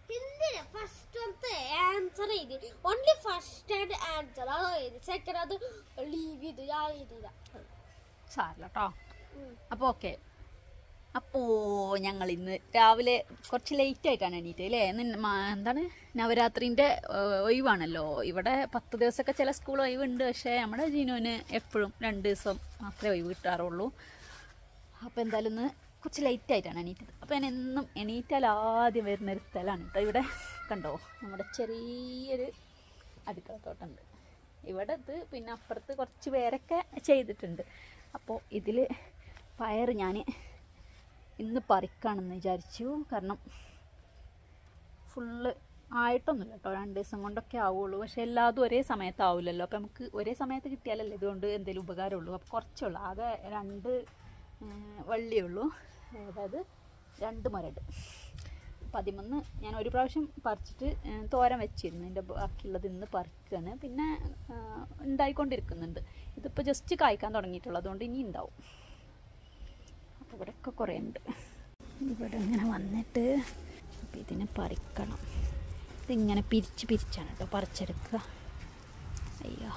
ഹിന്ദിയിലെ ഫസ്റ്റത്തെ ആൻസർ എഴുതി ഓൺലി ഫസ്റ്റ് ആൻഡ് ആൻസർ അത് എഴുതി സെക്കൻഡ് അത് ലീവ് ചെയ്തു ഞാൻ എഴുതിയില്ല സാരല്ല കേട്ടോ ഉം. അപ്പോൾ ഓക്കെ അപ്പോൾ ഞങ്ങൾ ഇന്ന് രാവിലെ കുറച്ച് ലേറ്റ് ആയിട്ടാണ് എണീറ്റ് അല്ലേ ഇന്ന് മ- എന്താണ് നവരാത്രിൻ്റെ ഒഴിവാണല്ലോ ഇവിടെ പത്ത് ദിവസമൊക്കെ ചില സ്കൂൾ ഒഴിവുണ്ട് പക്ഷേ നമ്മുടെ ജീനുവിന് എപ്പോഴും രണ്ട് ദിവസം മാത്രമേ ഒഴിവ് കിട്ടാറുള്ളൂ അപ്പോൾ എന്തായാലും ഇന്ന് കുറച്ച് ലേറ്റ് ആയിട്ടാണ് എണീറ്റത് അപ്പോൾ ഞാൻ എന്നും എണീറ്റാൽ ആദ്യം വരുന്നൊരു സ്ഥലമാണ് കേട്ടോ ഇവിടെ കണ്ടോ നമ്മുടെ ചെറിയൊരു അടുക്കളത്തോട്ടമുണ്ട് ഇവിടെ ഇത് പിന്നെ അപ്പുറത്ത് കുറച്ച് പേരൊക്കെ ചെയ്തിട്ടുണ്ട് അപ്പോൾ ഇതിൽ പയർ ഞാൻ ഇന്ന് പറിക്കാണെന്ന് വിചാരിച്ചു കാരണം ഫുള്ള് ആയിട്ടൊന്നുമില്ല കേട്ടോ രണ്ട് ദിവസം കൊണ്ടൊക്കെ ആവുള്ളൂ പക്ഷെ എല്ലാതും ഒരേ സമയത്ത് ആവില്ലല്ലോ അപ്പോൾ നമുക്ക് ഒരേ സമയത്ത് കിട്ടിയാലല്ലേ ഇതുകൊണ്ട് എന്തെങ്കിലും ഉപകാരമുള്ളൂ അപ്പോൾ കുറച്ചുള്ളൂ ആകെ രണ്ട് ഏർ, വള്ളിയേ ഉള്ളൂ അതായത് രണ്ട് മരട് അപ്പം അതിമൊന്ന് ഞാൻ ഒരു പ്രാവശ്യം പറിച്ചിട്ട് ഏർ, തോരൻ വെച്ചിരുന്നു അതിൻ്റെ ബാക്കിയുള്ളത് ഇന്ന് പറിക്കുകയാണ് പിന്നെ ഏർ, ഉണ്ടായിക്കൊണ്ടിരിക്കുന്നുണ്ട് ഇതിപ്പോൾ ജസ്റ്റ് കായ്ക്കാൻ തുടങ്ങിയിട്ടുള്ളൂ അതുകൊണ്ട് ഇനി ഉണ്ടാവും അപ്പോൾ ഇവിടെയൊക്കെ കുറേ ഉണ്ട് ഇവിടെ ഇങ്ങനെ വന്നിട്ട് അപ്പോൾ ഇതിനെ പറിക്കണം ഇതിങ്ങനെ പിരിച്ച് പിരിച്ചാണ് കേട്ടോ പറിച്ചെടുക്കുക അയ്യോ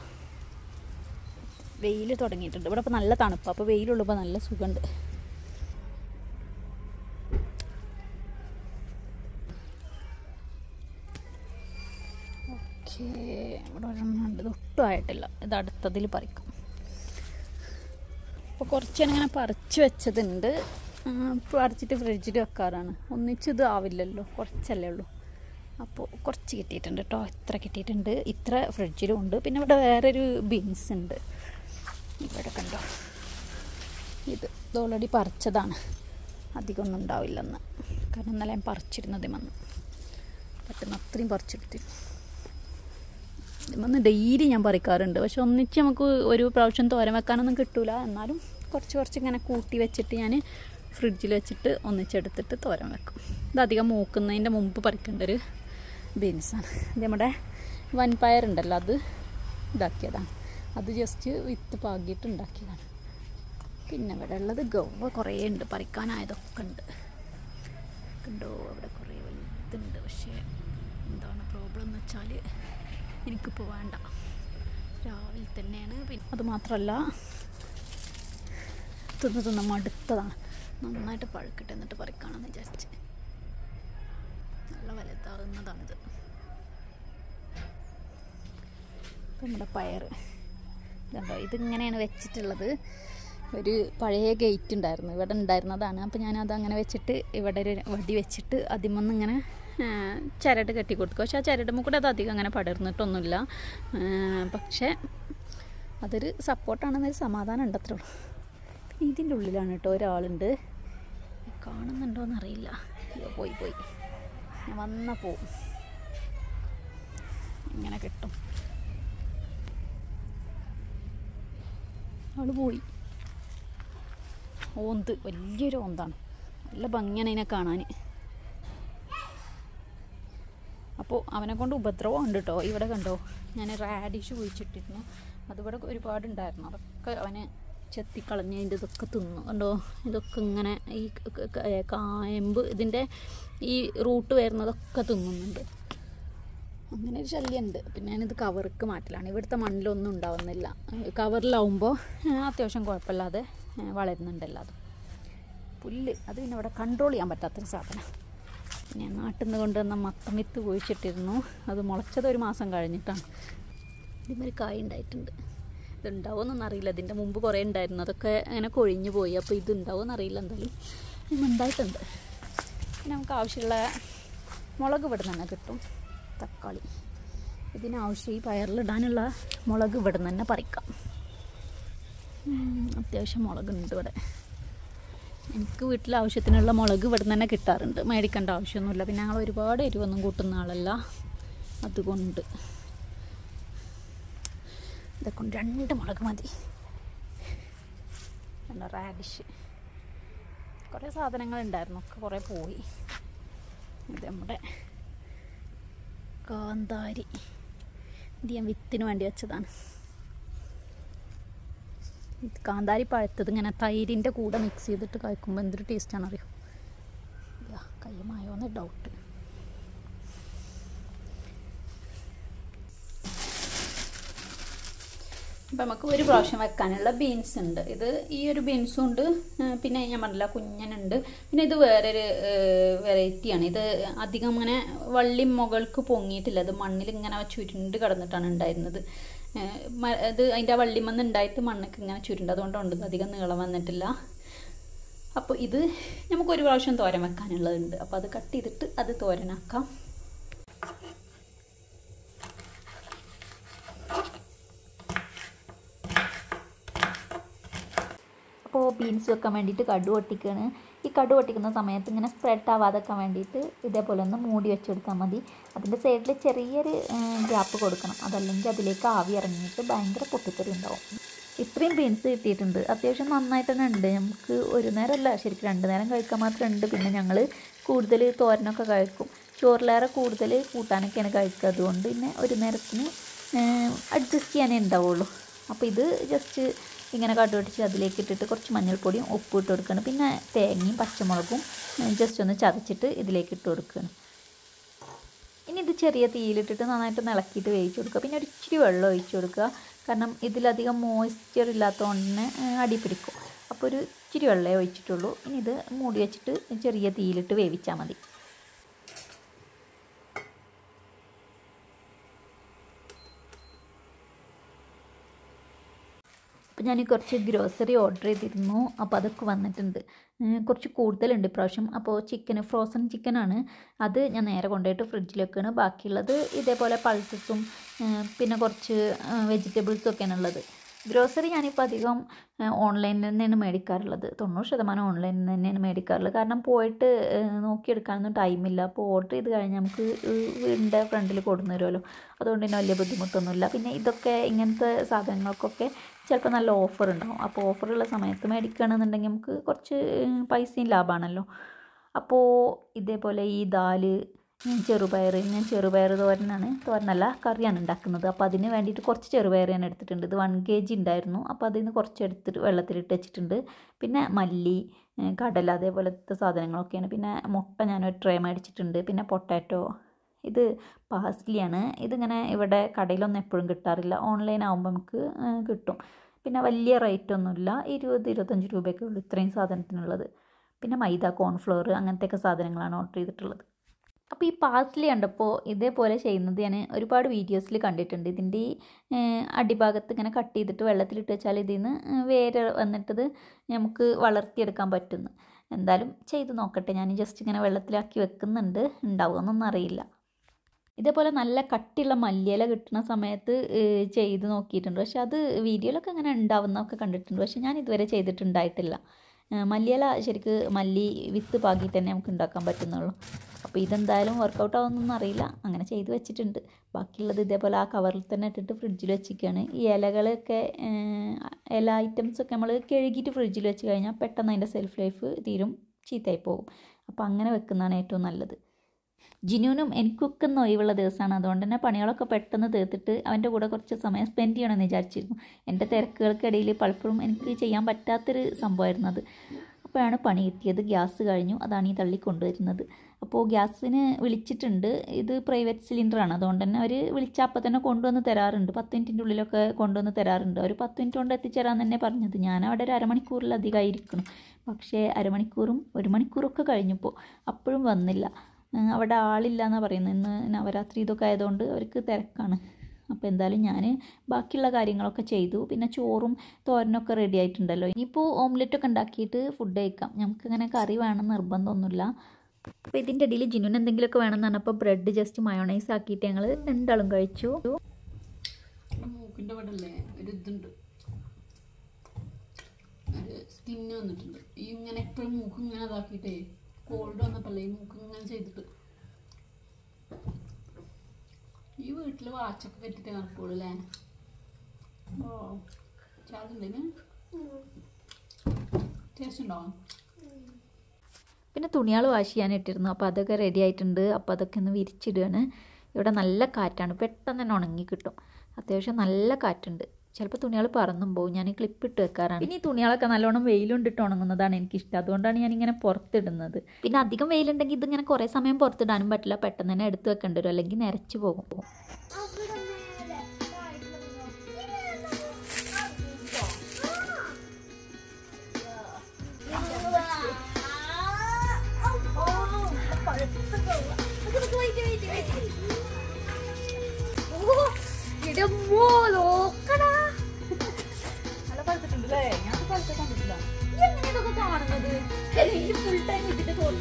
വെയിൽ തുടങ്ങിയിട്ടുണ്ട് ഇവിടെ ഇപ്പോൾ നല്ല തണുപ്പ് അപ്പോൾ വെയിലുള്ളപ്പോൾ നല്ല സുഖമുണ്ട് ഓക്കേ ഇവിടെ ഒരെണ്ണം ഉണ്ട് ഇത് ഒട്ടും ആയിട്ടില്ല ഇത് അടുത്തതിൽ പറിക്കും അപ്പോൾ കുറച്ച് ഇങ്ങനെ പറിച്ച് വെച്ചതുണ്ട് ആ, പറിച്ചിട്ട് ഫ്രിഡ്ജിൽ വെക്കാറാണ് ഒന്നിച്ചിത് ആവില്ലല്ലോ കുറച്ചല്ലേ ഉള്ളൂ അപ്പോൾ കുറച്ച് കിട്ടിയിട്ടുണ്ട് കേട്ടോ ഇത്ര കിട്ടിയിട്ടുണ്ട് ഇത്ര ഫ്രിഡ്ജിലും ഉണ്ട് പിന്നെ ഇവിടെ വേറൊരു ബീൻസ് ഉണ്ട് ഇവിടെ കണ്ടോ ഇത് ഇത് ഓൾറെഡി പറിച്ചതാണ് അധികമൊന്നും ഉണ്ടാവില്ലെന്ന് കാരണം ഇന്നലെ ഞാൻ പറിച്ചിരുന്നത് വന്ന് പറ്റുന്ന അത്രയും പറിച്ചെടുത്തിരുന്നു ഇതൊന്ന് ഡെയിലി ഞാൻ പറിക്കാറുണ്ട് പക്ഷെ ഒന്നിച്ച് നമുക്ക് ഒരു പ്രാവശ്യം തോരൻ വെക്കാനൊന്നും കിട്ടൂല എന്നാലും കുറച്ച് കുറച്ച് ഇങ്ങനെ കൂട്ടി വെച്ചിട്ട് ഞാൻ ഫ്രിഡ്ജിൽ വെച്ചിട്ട് ഒന്നിച്ചെടുത്തിട്ട് തോരൻ വെക്കും ഇത് അധികം മൂക്കുന്നതിൻ്റെ മുമ്പ് പറിക്കേണ്ട ഒരു ബീൻസാണ് ഇത് നമ്മുടെ വൻപയറുണ്ടല്ലോ അത് ഇതാക്കിയതാണ് അത് ജസ്റ്റ് വിത്ത് പാകിയിട്ട് ഉണ്ടാക്കിയതാണ് പിന്നെ ഇവിടെ ഉള്ളത് ഗവ കുറേ ഉണ്ട് പറിക്കാനായതൊക്കെ ഉണ്ട് കണ്ടോ അവിടെ കുറേ വലുതുണ്ട് പക്ഷേ എന്താണ് പ്രോബ്ലം എന്ന് വെച്ചാൽ എനിക്കിപ്പോൾ വേണ്ട രാവിലെ തന്നെയാണ് പിന്നെ അത് മാത്രമല്ല തിന്ന് തിന്ന് മടുത്തതാണ് നന്നായിട്ട് പഴുക്കട്ടെ എന്നിട്ട് പറിക്കാണെന്ന് വിചാരിച്ച് നല്ല വലുതാകുന്നതാണിത് ഇപ്പം നമ്മുടെ പയർ ഇതുണ്ടോ ഇതിങ്ങനെയാണ് വെച്ചിട്ടുള്ളത് ഒരു പഴയ ഗേറ്റ് ഉണ്ടായിരുന്നു ഇവിടെ ഉണ്ടായിരുന്നതാണ് അപ്പോൾ ഞാനത് അങ്ങനെ വെച്ചിട്ട് ഇവിടെ ഒരു വടി വെച്ചിട്ട് അതിമൊന്ന് ഇങ്ങനെ ആ, ചരട് കെട്ടി കൊടുക്കും പക്ഷേ ആ ചരടുമ്പോൾ കൂടെ അത് അധികം അങ്ങനെ പടർന്നിട്ടൊന്നുമില്ല ആ, പക്ഷേ അതൊരു സപ്പോർട്ടാണെന്നൊരു സമാധാനം ഉണ്ട് അത്രേ ഉള്ളൂ പിന്നെ ഇതിൻ്റെ ഉള്ളിലാണ് കേട്ടോ ഒരാളുണ്ട് കാണുന്നുണ്ടോയെന്ന് അറിയില്ല അയ്യോ പോയി പോയി ഞാൻ വന്ന പോവും ഇങ്ങനെ കിട്ടും ആള് പോയി ഓന്ത് വലിയൊരു ഓന്താണ് നല്ല ഭംഗിയാണ് ഇതിനെ കാണാൻ അപ്പോൾ അവനെ കൊണ്ട് ഉപദ്രവം ഉണ്ട് കേട്ടോ ഇവിടെ കണ്ടോ ഞാൻ റാഡിഷ് കുഴിച്ചിട്ടിരുന്നു അതിവിടെ ഒരുപാടുണ്ടായിരുന്നു അതൊക്കെ അവന് ചെത്തിക്കളഞ്ഞ് അതിൻ്റെ ഇതൊക്കെ തിന്നു കണ്ടോ ഇതൊക്കെ ഇങ്ങനെ ഈ ക- ക- ക- കായമ്പ് ഇതിൻ്റെ ഈ റൂട്ട് വരുന്നതൊക്കെ തിന്നുന്നുണ്ട് അങ്ങനെ ഒരു ശല്യമുണ്ട് പിന്നെ ഞാനിത് കവർക്ക് മാറ്റലാണ് ഇവിടുത്തെ മണ്ണിലൊന്നും ഉണ്ടാവുന്നില്ല കവറിലാവുമ്പോൾ അത്യാവശ്യം കുഴപ്പമില്ലാതെ ഏ, വളരുന്നുണ്ടല്ലോ അത് പുല്ല് അത് പിന്നെ ഇവിടെ കൺട്രോൾ ചെയ്യാൻ പറ്റാത്തൊരു സാധനം പിന്നെ നാട്ടിൽ നിന്ന് കൊണ്ടുവന്ന മത്തം വിത്ത് കുഴിച്ചിട്ടിരുന്നു അത് മുളച്ചത് ഒരു മാസം കഴിഞ്ഞിട്ടാണ് ഇതിമൊരു കായ ഉണ്ടായിട്ടുണ്ട് ഇതുണ്ടാവുമെന്നൊന്നും അറിയില്ല ഇതിൻ്റെ മുമ്പ് കുറേ ഉണ്ടായിരുന്നു അതൊക്കെ അങ്ങനെ കൊഴിഞ്ഞു പോയി അപ്പോൾ ഇത് ഉണ്ടാവുമെന്ന് അറിയില്ല എന്തായാലും ഇത് ഉണ്ടായിട്ടുണ്ട് പിന്നെ നമുക്ക് ആവശ്യമുള്ള മുളക് ഇവിടെ നിന്ന് തന്നെ കിട്ടും തക്കാളി ഇതിനാവശ്യം ഈ പയറിലിടാനുള്ള മുളക് ഇവിടെ നിന്ന് തന്നെ പറിക്കാം ഉം, അത്യാവശ്യം മുളകുണ്ട് ഇവിടെ എനിക്ക് വീട്ടിൽ ആവശ്യത്തിനുള്ള മുളക് ഇവിടെ നിന്ന് തന്നെ കിട്ടാറുണ്ട് മേടിക്കേണ്ട ആവശ്യമൊന്നുമില്ല പിന്നെ ഞങ്ങൾ ഒരുപാട് എരിവൊന്നും കൂട്ടുന്ന ആളല്ല അതുകൊണ്ട് ഇതൊക്കെ കൊണ്ട് രണ്ട് മുളക് മതി എന്താ റാഡിഷ് കുറേ സാധനങ്ങളുണ്ടായിരുന്നു ഒക്കെ കുറേ പോയി ഇത് നമ്മുടെ കാന്താരി ഇത് ഞാൻ വിത്തിന് വേണ്ടി വെച്ചതാണ് ഇത് കാന്താരി പഴുത്തത് ഇങ്ങനെ തൈരിൻ്റെ കൂടെ മിക്സ് ചെയ്തിട്ട് കഴിക്കുമ്പോൾ എന്തൊരു ടേസ്റ്റാണ് അറിയോ യാ കയ്യുമായോന്ന് ഡൗട്ട് അപ്പം നമുക്ക് ഒരു പ്രാവശ്യം വെക്കാനുള്ള ബീൻസ് ഉണ്ട് ഇത് ഈ ഒരു ബീൻസും ഉണ്ട് ആ, പിന്നെ ഞാൻ പറഞ്ഞില്ല കുഞ്ഞനുണ്ട് പിന്നെ ഇത് വേറൊരു വെറൈറ്റിയാണ് ഇത് അധികം അങ്ങനെ വള്ളി മുകൾക്ക് പൊങ്ങിയിട്ടില്ല ഇത് മണ്ണിൽ ഇങ്ങനെ ചുരുണ്ട് കിടന്നിട്ടാണ് ഉണ്ടായിരുന്നത് ഏ, മ- ഇത് അതിൻ്റെ ആ വള്ളിമന്ന് ഉണ്ടായിട്ട് മണ്ണൊക്കെ ഇങ്ങനെ ചുരുണ്ട് അതുകൊണ്ടുണ്ട് ഇത് അധികം നീളം വന്നിട്ടില്ല അപ്പോൾ ഇത് നമുക്ക് ഒരു പ്രാവശ്യം തോരൻ വെക്കാനുള്ളതുണ്ട് അപ്പോൾ അത് കട്ട് ചെയ്തിട്ട് അത് തോരനാക്കാം അപ്പോൾ ബീൻസ് വെക്കാൻ വേണ്ടിയിട്ട് കടു പൊട്ടിക്കുകയാണ് ഈ കടു പൊട്ടിക്കുന്ന സമയത്ത് ഇങ്ങനെ സ്പ്രെഡ് ആവാതെക്കാൻ വേണ്ടിയിട്ട് ഇതേപോലെ ഒന്ന് മൂടി വെച്ചെടുത്താൽ മതി അതിൻ്റെ സൈഡിൽ ചെറിയൊരു ഗ്യാപ്പ് കൊടുക്കണം അതല്ലെങ്കിൽ അതിലേക്ക് ആവി ഇറങ്ങിയിട്ട് ഭയങ്കര പൊട്ടിത്തെറി ഉണ്ടാവും ഇത്രയും ബീൻസ് കിട്ടിയിട്ടുണ്ട് അത്യാവശ്യം നന്നായിട്ട് തന്നെ ഉണ്ട് നമുക്ക് ഒരു നേരമല്ല ശരിക്കും രണ്ട് നേരം കഴിക്കാൻ മാത്രമേ ഉണ്ട് പിന്നെ ഞങ്ങൾ കൂടുതൽ തോരനൊക്കെ കഴിക്കും ചോറിലേറെ കൂടുതൽ കൂട്ടാനൊക്കെയാണ് കഴിക്കുക അതുകൊണ്ട് പിന്നെ ഒരു നേരത്തിന് അഡ്ജസ്റ്റ് ചെയ്യാനേ ഉണ്ടാവുള്ളൂ അപ്പോൾ ഇത് ജസ്റ്റ് ഇങ്ങനെ കടുവടിച്ച് അതിലേക്ക് ഇട്ടിട്ട് കുറച്ച് മഞ്ഞൾപ്പൊടിയും ഉപ്പും ഇട്ട് കൊടുക്കണം പിന്നെ തേങ്ങയും പച്ചമുളകും ജസ്റ്റ് ഒന്ന് ചതച്ചിട്ട് ഇതിലേക്ക് ഇട്ട് കൊടുക്കണം ഇനി ഇത് ചെറിയ തീയിലിട്ടിട്ട് നന്നായിട്ട് ഇളക്കിയിട്ട് വേവിച്ച് കൊടുക്കുക പിന്നെ ഒരു ഇച്ചിരി വെള്ളം ഒഴിച്ച് കൊടുക്കുക കാരണം ഇതിലധികം മോയ്സ്ചർ ഇല്ലാത്തതുകൊണ്ട് തന്നെ ആ, അടി പിടിക്കും അപ്പോൾ ഒരു ഇച്ചിരി വെള്ളമേ ഒഴിച്ചിട്ടുള്ളൂ ഇനി ഇത് മൂടി വെച്ചിട്ട് ചെറിയ തീയിലിട്ട് വേവിച്ചാൽ മതി അപ്പോൾ ഞാൻ കുറച്ച് ഗ്രോസറി ഓർഡർ ചെയ്തിരുന്നു അപ്പോൾ അതൊക്കെ വന്നിട്ടുണ്ട് ഉം, കുറച്ച് കൂടുതലുണ്ട് ഇപ്രാവശ്യം അപ്പോൾ ചിക്കൻ ഫ്രോസൺ ചിക്കനാണ് അത് ഞാൻ നേരെ കൊണ്ടുപോയിട്ട് ഫ്രിഡ്ജിൽ വെക്കുകയാണ് ബാക്കിയുള്ളത് ഇതേപോലെ പൾസസും പിന്നെ കുറച്ച് വെജിറ്റബിൾസും ഒക്കെയാണ് ഉള്ളത് ഗ്രോസറി ഞാനിപ്പോൾ അധികം ഓൺലൈനിൽ തന്നെയാണ് മേടിക്കാറുള്ളത് തൊണ്ണൂറ് ശതമാനം ഓൺലൈനിൽ നിന്ന് തന്നെയാണ് മേടിക്കാറുള്ളത് കാരണം പോയിട്ട് ഏഹ്, നോക്കിയെടുക്കാനൊന്നും ടൈമില്ല അപ്പോൾ ഓർഡർ ചെയ്ത് കഴിഞ്ഞാൽ നമുക്ക് ഏഹ്, വീടിൻ്റെ ഫ്രണ്ടിൽ കൊടുന്നു തരുമല്ലോ അതുകൊണ്ട് തന്നെ വലിയ ബുദ്ധിമുട്ടൊന്നുമില്ല പിന്നെ ഇതൊക്കെ ഇങ്ങനത്തെ സാധനങ്ങൾക്കൊക്കെ ചിലപ്പോൾ നല്ല ഓഫർ ഉണ്ടാവും അപ്പോൾ ഓഫറുള്ള സമയത്ത് മേടിക്കുകയാണെന്നുണ്ടെങ്കിൽ നമുക്ക് കുറച്ച് ഏഹ്, പൈസയും ലാഭമാണല്ലോ അപ്പോൾ ഇതേപോലെ ഈ ദാല് ഞാൻ ചെറുപയർ ഞാൻ ചെറുപയർ തോരനാണ് തോരനല്ല കറിയാണ് ഉണ്ടാക്കുന്നത് അപ്പോൾ അതിന് വേണ്ടിയിട്ട് കുറച്ച് ചെറുപയർ ഞാൻ എടുത്തിട്ടുണ്ട് ഇത് വൺ കെ ജി ഉണ്ടായിരുന്നു അപ്പോൾ അതിൽ നിന്ന് കുറച്ച് എടുത്തിട്ട് വെള്ളത്തിലിട്ട് വെച്ചിട്ടുണ്ട് പിന്നെ മല്ലി ഏഹ് കടല അതേപോലത്തെ സാധനങ്ങളൊക്കെയാണ് പിന്നെ മുട്ട ഞാനൊരു ട്രേ മേടിച്ചിട്ടുണ്ട് പിന്നെ പൊട്ടാറ്റോ ഇത് പാസ്ലിയാണ് ഇതിങ്ങനെ ഇവിടെ കടയിലൊന്നും എപ്പോഴും കിട്ടാറില്ല ഓൺലൈൻ ആകുമ്പോൾ നമുക്ക് ഏഹ് കിട്ടും പിന്നെ വലിയ റേറ്റ് ഒന്നുമില്ല ഇരുപത് ഇരുപത്തഞ്ച് രൂപയൊക്കെ ഉള്ളൂ ഇത്രയും സാധനത്തിനുള്ളത് പിന്നെ മൈദ കോൺഫ്ലോർ അങ്ങനത്തെയൊക്കെ സാധനങ്ങളാണ് ഓർഡർ ചെയ്തിട്ടുള്ളത് അപ്പോൾ ഈ പാസ്ലി കണ്ടപ്പോൾ ഇതേപോലെ ചെയ്യുന്നത് ഞാൻ ഒരുപാട് വീഡിയോസിൽ കണ്ടിട്ടുണ്ട് ഇതിൻ്റെ ഈ ഏഹ്, അടിഭാഗത്ത് ഇങ്ങനെ കട്ട് ചെയ്തിട്ട് വെള്ളത്തിലിട്ട് വെച്ചാൽ ഇതിൽ നിന്ന് വേര് വന്നിട്ടത് നമുക്ക് വളർത്തിയെടുക്കാൻ പറ്റുന്നു എന്തായാലും ചെയ്ത് നോക്കട്ടെ ഞാൻ ജസ്റ്റ് ഇങ്ങനെ വെള്ളത്തിലാക്കി വെക്കുന്നുണ്ട് ഉണ്ടാവുമെന്നൊന്നും അറിയില്ല ഇതേപോലെ നല്ല കട്ടിയുള്ള മല്ലിയില കിട്ടുന്ന സമയത്ത് ഏഹ്, ചെയ്ത് നോക്കിയിട്ടുണ്ട് പക്ഷെ അത് വീഡിയോയിലൊക്കെ അങ്ങനെ ഉണ്ടാവുന്നതൊക്കെ കണ്ടിട്ടുണ്ട് പക്ഷെ ഞാൻ ഇതുവരെ ചെയ്തിട്ടുണ്ടായിട്ടില്ല ഏഹ്, മല്ലിയില ശരിക്ക് മല്ലി വിത്ത് പാകിയിട്ട് തന്നെ നമുക്ക് ഉണ്ടാക്കാൻ പറ്റുന്നുള്ളൂ അപ്പോൾ ഇതെന്തായാലും വർക്കൗട്ട് ആവുമെന്നൊന്നും അറിയില്ല അങ്ങനെ ചെയ്ത് വെച്ചിട്ടുണ്ട് ബാക്കിയുള്ളത് ഇതേപോലെ ആ കവറിൽ തന്നെ ഇട്ടിട്ട് ഫ്രിഡ്ജിൽ വെച്ചിരിക്കുകയാണ് ഈ ഇലകളൊക്കെ ഏഹ്, ഇല ഐറ്റംസ് ഒക്കെ നമ്മൾ കഴുകിയിട്ട് ഫ്രിഡ്ജിൽ വെച്ച് കഴിഞ്ഞാൽ പെട്ടെന്ന് അതിൻ്റെ സെൽഫ് ലൈഫ് തീരും ചീത്തയായി പോകും അപ്പോൾ അങ്ങനെ വെക്കുന്നതാണ് ഏറ്റവും നല്ലത് ജിനുവിനും എനിക്കൊക്കെ ഒന്ന് ഒഴിവുള്ള ദിവസമാണ് അതുകൊണ്ട് തന്നെ പണികളൊക്കെ പെട്ടെന്ന് തീർത്തിട്ട് അവൻ്റെ കൂടെ കുറച്ച് സമയം സ്പെൻഡ് ചെയ്യണമെന്ന് വിചാരിച്ചിരുന്നു എൻ്റെ തിരക്കുകൾക്കിടയിൽ പലപ്പോഴും എനിക്ക് ചെയ്യാൻ പറ്റാത്തൊരു സംഭവമായിരുന്നു അത് അപ്പോഴാണ് പണി കിട്ടിയത് ഗ്യാസ് കഴിഞ്ഞു അതാണ് ഈ തള്ളി കൊണ്ടുവരുന്നത് അപ്പോൾ ഗ്യാസിന് വിളിച്ചിട്ടുണ്ട് ഇത് പ്രൈവറ്റ് സിലിണ്ടറാണ് അതുകൊണ്ട് തന്നെ അവർ വിളിച്ചാൽ അപ്പം തന്നെ കൊണ്ടുവന്ന് തരാറുണ്ട് പത്ത് മിനിറ്റിൻ്റെ ഉള്ളിലൊക്കെ കൊണ്ടുവന്ന് തരാറുണ്ട് ഒരു പത്ത് മിനിറ്റ് കൊണ്ട് എത്തിച്ചേരാൻ തന്നെ പറഞ്ഞത് ഞാൻ അവിടെ ഒരു അരമണിക്കൂറിലധികമായി ഇരിക്കണം പക്ഷേ അരമണിക്കൂറും ഒരു മണിക്കൂറൊക്കെ കഴിഞ്ഞപ്പോൾ അപ്പോഴും വന്നില്ല ഉം, അവിടെ ആളില്ല എന്നാണ് പറയുന്നത് ഇന്ന് നവരാത്രി ഇതൊക്കെ ആയതുകൊണ്ട് അവർക്ക് തിരക്കാണ് അപ്പോൾ എന്തായാലും ഞാൻ ബാക്കിയുള്ള കാര്യങ്ങളൊക്കെ ചെയ്തു പിന്നെ ചോറും തോരനൊക്കെ റെഡി ആയിട്ടുണ്ടല്ലോ ഇനിയിപ്പോൾ ഓംലെറ്റൊക്കെ ഉണ്ടാക്കിയിട്ട് ഫുഡ് കഴിക്കാം നമുക്കിങ്ങനെ കറി വേണം നിർബന്ധമൊന്നുമില്ല അപ്പോൾ ഇതിൻ്റെ ഇടയിൽ ജിനുവിന് എന്തെങ്കിലുമൊക്കെ വേണമെന്ന് പറഞ്ഞപ്പോൾ ബ്രെഡ് ജസ്റ്റ് മയോണൈസ് ആക്കിയിട്ട് ഞങ്ങൾ രണ്ടാളും കഴിച്ചു മൂക്കിൻ്റെ ഇവിടെ അല്ലേ ഒരു ഇതുണ്ട് ഒരു സ്കിന്ന് വന്നിട്ടുണ്ട് ഈ ഇങ്ങനെ എപ്പോഴും മൂക്ക് ഇങ്ങനെ ഇതാക്കിയിട്ടേ കോൾഡ് വന്നപ്പോഴല്ലേ ഈ മൂക്ക് ഇങ്ങനെ ചെയ്തിട്ട് ഈ വീട്ടിൽ വാച്ചൊക്കെ കെട്ടിട്ട് നടക്കുള്ളൂ അല്ലേ ഓ ചാതുണ്ടേന് ടേസ്റ്റ് ഉണ്ടോ പിന്നെ തുണികൾ വാഷ് ചെയ്യാൻ ഇട്ടിരുന്നു അപ്പോൾ അതൊക്കെ റെഡി ആയിട്ടുണ്ട് അപ്പോൾ അതൊക്കെ ഒന്ന് വിരിച്ചിടുകയാണ് ഇവിടെ നല്ല കാറ്റാണ് പെട്ടെന്ന് തന്നെ ഉണങ്ങി കിട്ടും അത്യാവശ്യം നല്ല കാറ്റുണ്ട് ചിലപ്പോൾ തുണികൾ പറന്നും പോകും ഞാൻ ക്ലിപ്പ് ഇട്ട് വെക്കാറാണ് പിന്നെ ഈ തുണികളൊക്കെ നല്ലോണം വെയിലുണ്ടിട്ട് ഉണങ്ങുന്നതാണ് എനിക്കിഷ്ടം അതുകൊണ്ടാണ് ഞാനിങ്ങനെ പുറത്തിടുന്നത് പിന്നെ അധികം വെയിലുണ്ടെങ്കിൽ ഇതിങ്ങനെ കുറേ സമയം പുറത്തിടാനും പറ്റില്ല പെട്ടെന്ന് തന്നെ എടുത്ത് വെക്കേണ്ടി വരും അല്ലെങ്കിൽ നിരച്ച് പോകും അവിടെ മേലെ താഴെ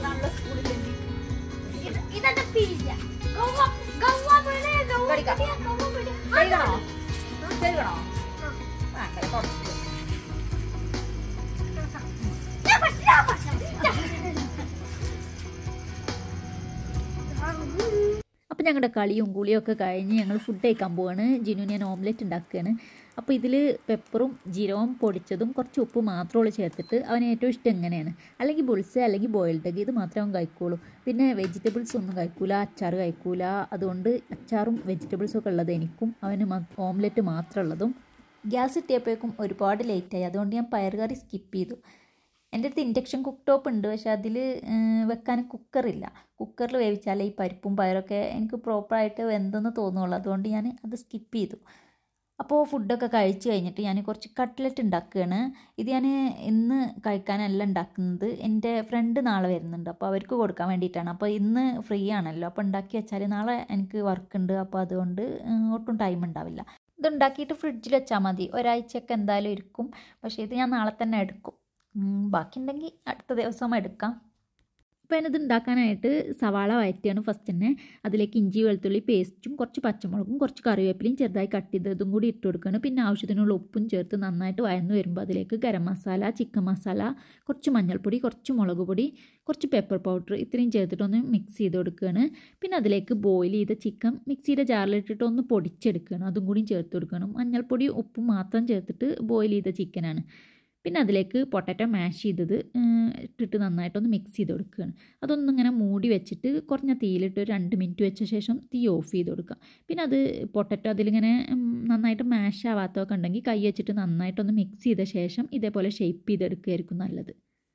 നല്ല സ്കൂളിലെത്തി ഇത് ഇതെന്റെ പീജ ഗവ ഗവ വീട് ഗവ കടിക്കാം. പിടിയാ, ഗവ പിടിയാ. കഴുകണോ കഴുകണോ ആ. വേണ്ട തുടച്ചു ഞാൻ പറ്റ, ഞാൻ പറ്റ. അപ്പോൾ ഞങ്ങളുടെ കളിയും കുളിയും ഒക്കെ കഴിഞ്ഞ് ഞങ്ങൾ ഫുഡ് കഴിക്കാൻ പോവാണ് ജിനു ഞാൻ ഓംലെറ്റ് ഉണ്ടാക്കുകയാണ് അപ്പോൾ ഇതിൽ പെപ്പറും ജീരകവും പൊടിച്ചതും കുറച്ച് ഉപ്പ് മാത്രമുള്ളൂ ചേർത്തിട്ട് അവന് ഏറ്റവും ഇഷ്ടം എങ്ങനെയാണ് അല്ലെങ്കിൽ ബുൾസ് അല്ലെങ്കിൽ ബോയിൽഡ് എഗ് ഇത് മാത്രമേ അവൻ കഴിക്കുള്ളൂ പിന്നെ വെജിറ്റബിൾസ് ഒന്നും കഴിക്കൂല അച്ചാർ കഴിക്കൂല അതുകൊണ്ട് അച്ചാറും വെജിറ്റബിൾസും ഒക്കെ ഉള്ളത് എനിക്കും അവന് ഓംലെറ്റ് മാത്രമുള്ളതും ഗ്യാസ് ഇട്ടിയപ്പോഴേക്കും ഒരുപാട് ലേറ്റായി അതുകൊണ്ട് ഞാൻ പയറുകറി സ്കിപ്പ് ചെയ്തു എൻ്റെ അടുത്ത് ഇൻഡക്ഷൻ കുക്ക് ടോപ്പ് ഉണ്ട് പക്ഷെ അതിൽ വെക്കാൻ കുക്കറില്ല കുക്കറിൽ വേവിച്ചാലേ ഈ പരിപ്പും പയറൊക്കെ എനിക്ക് പ്രോപ്പറായിട്ട് വെന്തെന്ന് തോന്നുള്ളൂ അതുകൊണ്ട് ഞാൻ അത് സ്കിപ്പ് ചെയ്തു അപ്പോൾ ഫുഡൊക്കെ കഴിച്ച് കഴിഞ്ഞിട്ട് ഞാൻ കുറച്ച് കട്ട്ലറ്റ് ഉണ്ടാക്കുകയാണ് ഇത് ഞാൻ ഇന്ന് കഴിക്കാനല്ല ഉണ്ടാക്കുന്നത് എൻ്റെ ഫ്രണ്ട് നാളെ വരുന്നുണ്ട് അപ്പോൾ അവർക്ക് കൊടുക്കാൻ വേണ്ടിയിട്ടാണ് അപ്പോൾ ഇന്ന് ഫ്രീ ആണല്ലോ അപ്പോൾ ഉണ്ടാക്കി വെച്ചാൽ നാളെ എനിക്ക് വർക്ക് ഉണ്ട് അപ്പോൾ അതുകൊണ്ട് ഉം, ഒട്ടും ടൈം ഉണ്ടാവില്ല ഇത് ഉണ്ടാക്കിയിട്ട് ഫ്രിഡ്ജിൽ വെച്ചാൽ മതി ഒരാഴ്ചയൊക്കെ എന്തായാലും ഇരിക്കും പക്ഷേ ഇത് ഞാൻ നാളെ തന്നെ എടുക്കും ഉം, ബാക്കിയുണ്ടെങ്കിൽ അടുത്ത ദിവസം എടുക്കാം അപ്പോൾ ഞാനിത് ഉണ്ടാക്കാനായിട്ട് സവാള വഴറ്റിയാണ് ഫസ്റ്റ് തന്നെ അതിലേക്ക് ഇഞ്ചി വെളുത്തുള്ളി പേസ്റ്റും കുറച്ച് പച്ചമുളകും കുറച്ച് കറിവേപ്പിലയും ചെറുതായി കട്ട് ചെയ്തതും കൂടി ഇട്ട് കൊടുക്കുകയാണ് പിന്നെ ആവശ്യത്തിനുള്ള ഉപ്പും ചേർത്ത് നന്നായിട്ട് വഴന്ന് വരുമ്പോൾ അതിലേക്ക് ഗരം മസാല ചിക്കൻ മസാല കുറച്ച് മഞ്ഞൾപ്പൊടി കുറച്ച് മുളക് പൊടി കുറച്ച് പെപ്പർ പൗഡർ ഇത്രയും ചേർത്തിട്ടൊന്ന് മിക്സ് ചെയ്ത് കൊടുക്കുകയാണ് പിന്നെ അതിലേക്ക് ബോയിൽ ചെയ്ത ചിക്കൻ മിക്സിയുടെ ജാറിലിട്ടിട്ട് ഒന്ന് പൊടിച്ചെടുക്കുകയാണ് അതും കൂടി ചേർത്ത് കൊടുക്കണം മഞ്ഞൾപ്പൊടി ഉപ്പും മാത്രം ചേർത്തിട്ട് ബോയിൽ ചെയ്ത ചിക്കനാണ് പിന്നെ അതിലേക്ക് പൊട്ടാറ്റോ മാഷ് ചെയ്തത് ഉം, ഇട്ടിട്ട് നന്നായിട്ടൊന്ന് മിക്സ് ചെയ്ത് കൊടുക്കുകയാണ് അതൊന്നും ഇങ്ങനെ മൂടി വെച്ചിട്ട് കുറഞ്ഞ തീയിലിട്ട് ഒരു രണ്ട് മിനിറ്റ് വെച്ച ശേഷം തീ ഓഫ് ചെയ്ത് കൊടുക്കുക പിന്നെ അത് പൊട്ടറ്റോ അതിലിങ്ങനെ ഉം, നന്നായിട്ട് മാഷ് ആവാത്തതൊക്കെ ഉണ്ടെങ്കിൽ കൈ വെച്ചിട്ട് നന്നായിട്ടൊന്ന് മിക്സ് ചെയ്ത ശേഷം ഇതേപോലെ ഷേപ്പ് ചെയ്തെടുക്കുകയായിരിക്കും നല്ലത്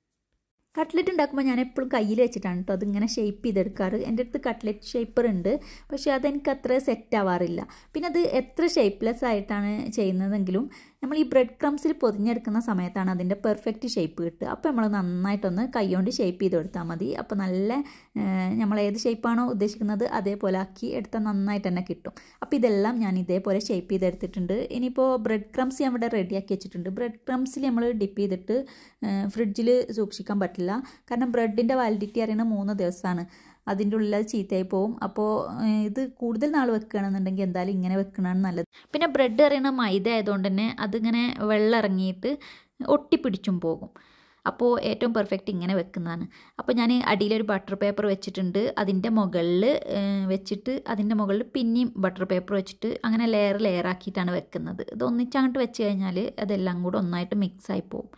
കട്ട്ലറ്റ് ഉണ്ടാക്കുമ്പോൾ ഞാൻ എപ്പോഴും കയ്യിൽ വെച്ചിട്ടാണ് കേട്ടോ അതിങ്ങനെ ഷേപ്പ് ചെയ്തെടുക്കാറ് എൻ്റെ അടുത്ത് കട്ട്ലറ്റ് ഷേപ്പർ ഉണ്ട് പക്ഷേ അതെനിക്ക് അത്ര സെറ്റ് ആവാറില്ല പിന്നെ അത് എത്ര ഷേപ്പ്ലെസ് ആയിട്ടാണ് ചെയ്യുന്നതെങ്കിലും നമ്മൾ ഈ ബ്രെഡ് ക്രംസിൽ പൊതിഞ്ഞെടുക്കുന്ന സമയത്താണ് അതിൻ്റെ പെർഫെക്റ്റ് ഷേപ്പ് കിട്ടുക അപ്പോൾ നമ്മൾ നന്നായിട്ടൊന്ന് കൈകൊണ്ട് ഷേപ്പ് ചെയ്ത് കൊടുത്താൽ മതി അപ്പോൾ നല്ല ഏഹ്, നമ്മൾ ഏത് ഷേപ്പാണോ ഉദ്ദേശിക്കുന്നത് അതേപോലെ ആക്കി എടുത്താൽ നന്നായിട്ട് തന്നെ കിട്ടും അപ്പോൾ ഇതെല്ലാം ഞാൻ ഇതേപോലെ ഷേപ്പ് ചെയ്തെടുത്തിട്ടുണ്ട് ഇനിയിപ്പോൾ ബ്രെഡ് ക്രംസ് ഞാൻ ഇവിടെ റെഡിയാക്കി വെച്ചിട്ടുണ്ട് ബ്രെഡ് ക്രംസിൽ നമ്മൾ ഡിപ്പ് ചെയ്തിട്ട് ഫ്രിഡ്ജിൽ സൂക്ഷിക്കാൻ പറ്റില്ല കാരണം ബ്രെഡിൻ്റെ വാലിഡിറ്റി അറിയുന്നത് മൂന്ന് ദിവസമാണ് അതിൻ്റെ ഉള്ളിൽ അത് ചീത്തയായി പോവും അപ്പോൾ ഏഹ്, ഇത് കൂടുതൽ നാൾ വെക്കുകയാണെന്നുണ്ടെങ്കിൽ എന്തായാലും ഇങ്ങനെ വെക്കണതാണ് നല്ലത് പിന്നെ ബ്രെഡ് അറിയണ മൈദ ആയതുകൊണ്ട് തന്നെ അതിങ്ങനെ വെള്ളം ഇറങ്ങിയിട്ട് ഒട്ടിപ്പിടിച്ചും പോകും അപ്പോൾ ഏറ്റവും പെർഫെക്റ്റ് ഇങ്ങനെ വെക്കുന്നതാണ് അപ്പോൾ ഞാൻ അടിയിലൊരു ബട്ടർ പേപ്പർ വെച്ചിട്ടുണ്ട് അതിൻ്റെ മുകളിൽ വെച്ചിട്ട് അതിൻ്റെ മുകളിൽ പിന്നെയും ബട്ടർ പേപ്പർ വെച്ചിട്ട് അങ്ങനെ ലെയർ ലെയർ ആക്കിയിട്ടാണ് വെക്കുന്നത് ഇത് ഒന്നിച്ചങ്ങോട്ട് വെച്ച് കഴിഞ്ഞാൽ അതെല്ലാം കൂടെ ഒന്നായിട്ട് മിക്സായി പോകും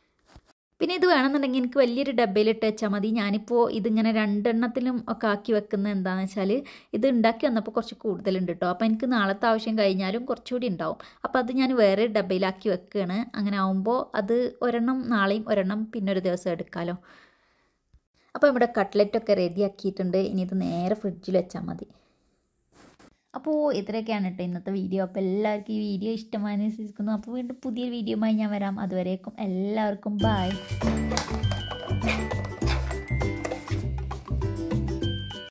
പിന്നെ ഇത് വേണമെന്നുണ്ടെങ്കിൽ എനിക്ക് വലിയൊരു ഡബ്ബയിലിട്ട് വെച്ചാൽ മതി ഞാനിപ്പോൾ ഇതിങ്ങനെ രണ്ടെണ്ണത്തിലും ഒക്കെ ആക്കി വെക്കുന്നത് എന്താണെന്ന് വെച്ചാൽ ഇത് ഉണ്ടാക്കി വന്നപ്പോൾ കുറച്ച് കൂടുതലുണ്ട് കേട്ടോ അപ്പോൾ എനിക്ക് നാളത്തെ ആവശ്യം കഴിഞ്ഞാലും കുറച്ചുകൂടി ഉണ്ടാവും അപ്പോൾ അത് ഞാൻ വേറെ ഡബ്ബയിലാക്കി വെക്കുകയാണ് അങ്ങനെ ആവുമ്പോൾ അത് ഒരെണ്ണം നാളെയും ഒരെണ്ണം പിന്നെ ഒരു ദിവസം എടുക്കാമല്ലോ അപ്പോൾ ഇവിടെ കട്ട്ലറ്റൊക്കെ റെഡി ആക്കിയിട്ടുണ്ട് ഇനി ഇത് നേരെ ഫ്രിഡ്ജിൽ വെച്ചാൽ മതി അപ്പോൾ ഇത്രയൊക്കെയാണ് കേട്ടോ ഇന്നത്തെ വീഡിയോ അപ്പോൾ എല്ലാവർക്കും ഈ വീഡിയോ ഇഷ്ടമായി വിശ്വസിക്കുന്നു അപ്പോൾ വീണ്ടും പുതിയ വീഡിയോയുമായി ഞാൻ വരാം അതുവരേക്കും എല്ലാവർക്കും ബൈ